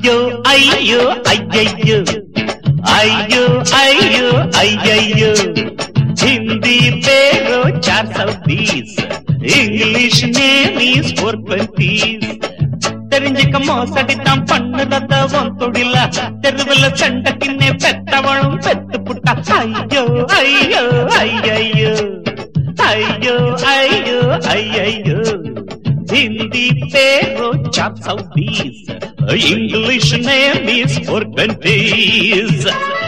ஐயோ ஐயோ ஐயையோ ஐயோ ஐயோ ஐயையோ हिंदी पेरो चार सौ बीस English name is four twenties தெரிஞ்சுக்க மோசடித்தான் பண்ணுறத உன் தொழில தெருவில் சண்டக்கின்னே பெத்தவளும் பெத்து புட்டா ஐயோ ஐயோ ஐயையோ ஐயோ ஐயோ ஐயையோ हिंदी पेरो चार सौ बीस English name is four twenties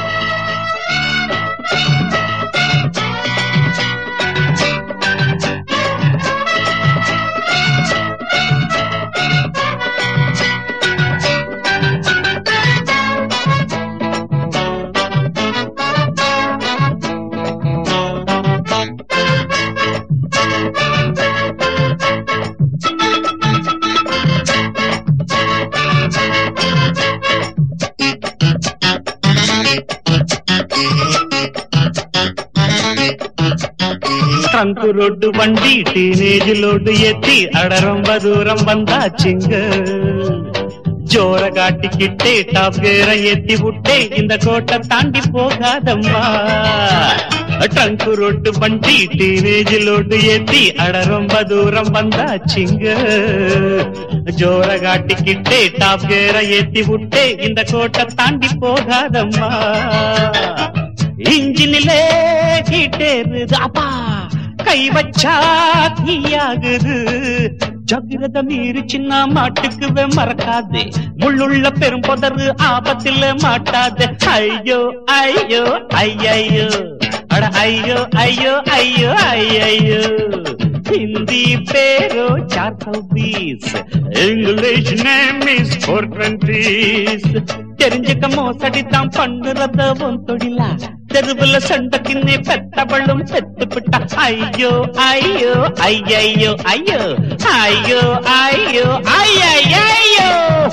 trunk road வண்டி டீனேஜ் லோடு ஏத்தி அட ரொம்ப தூரம் வந்தாச்சுங்க ஜோர காட்டிக்கிட்டே டாப் கேர ஏத்தி விட்டே இந்த கோட்டை தாண்டி போகாதம்மா ட்ரங்க் ரோட்டு வண்டி டீனேஜ் லோடு ஏத்தி அட ரொம்ப தூரம் வந்தாச்சுங்க ஜோர காட்டிக்கிட்டே டாப் கேர ஏத்தி விட்டே இந்த கோட்டை தாண்டி போகாதம்மா இன்ஜினிலே ஹீட்டேருது அப்பா கை வச்சா தீயாகுது ஜகிரத மீறி சின்ன மாட்டுக்குவே மறக்காதே முள்ளுள்ள பெரும் புதரு ஆபத்தில் மாட்டாதே ஐயோ ஐயோ ஐயையோ அட ஐயோ ஐயோ ஐயோ ஐயையோ हिंदी पेरो चार सौ बीस English name is four twenties தெரிஞ்சுக்க மோசடி தான் பண்ணுறத உன் தொழிலா தெருவுல சண்டக்கின்னே பெத்தவளும் பெத்து விட்டா ஐயோ ஐயோ ஐயையோ ஐயோ ஐயோ ஐயோ ஐயையோ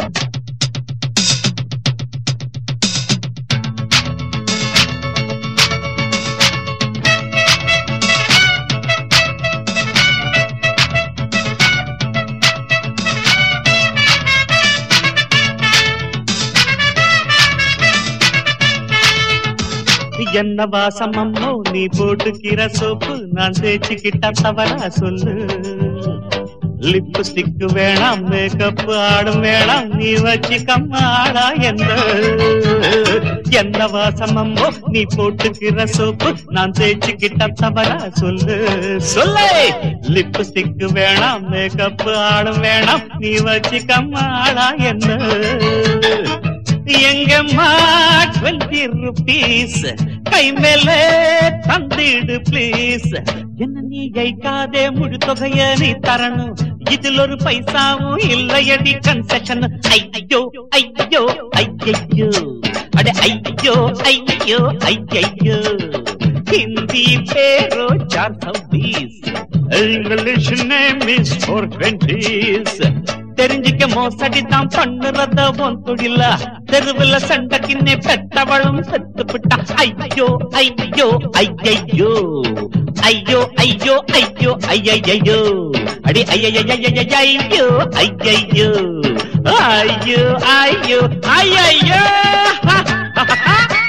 என்ன வாசம் அம்மோ நீ போட்டுக்கிற சோப்பு நான் தேய்ச்சிக்கிட்ட தவறா சொல்லு லிப்ஸ்டிக் வேணாம் மேக்கப் ஆடும் வேணாம் நீ வச்சுக்கம்மா ஆடா என்ன என்ன வாசம் அம்மோ நீ போட்டுக்கிற சோப்பு நான் தேய்ச்சிக்கிட்ட தவறா சொல்லு சொல்லு லிப்ஸ்டிக் வேணாம் மேக்கப் ஆடும் வேணாம் நீ வச்சுக்கம்மா ஆடா என்ன எங்கம்மா டுவெண்ட்டி ருபீஸ் கை மேல தந்திடு ப்ளீஸ் என்ன நீ ஜெயிக்காதே முழு தொகைய நீ தரணும் இதில் ஒரு பைசாவும் இல்லையடி கன்செஷன் ஐயோ ஐயோ ஐயையோ அட ஐயோ ஐயோ ஐயையோ हिंदी पेरो चार सौ बीस English name is four twenties தெரிஞ்சுக்க மோசடி தான் பண்ணுறத உன் தொழில தெருவுல சண்டைக்கின்னே பெத்தவளும் செத்து விட்டா ஐயோ ஐயோ ஐயையோ ஐயோ ஐயோ ஐயோ ஐயையோ அடி ஐயையோ ஐயையோ ஐயோ ஐயோ ஐயோ ஐயையோ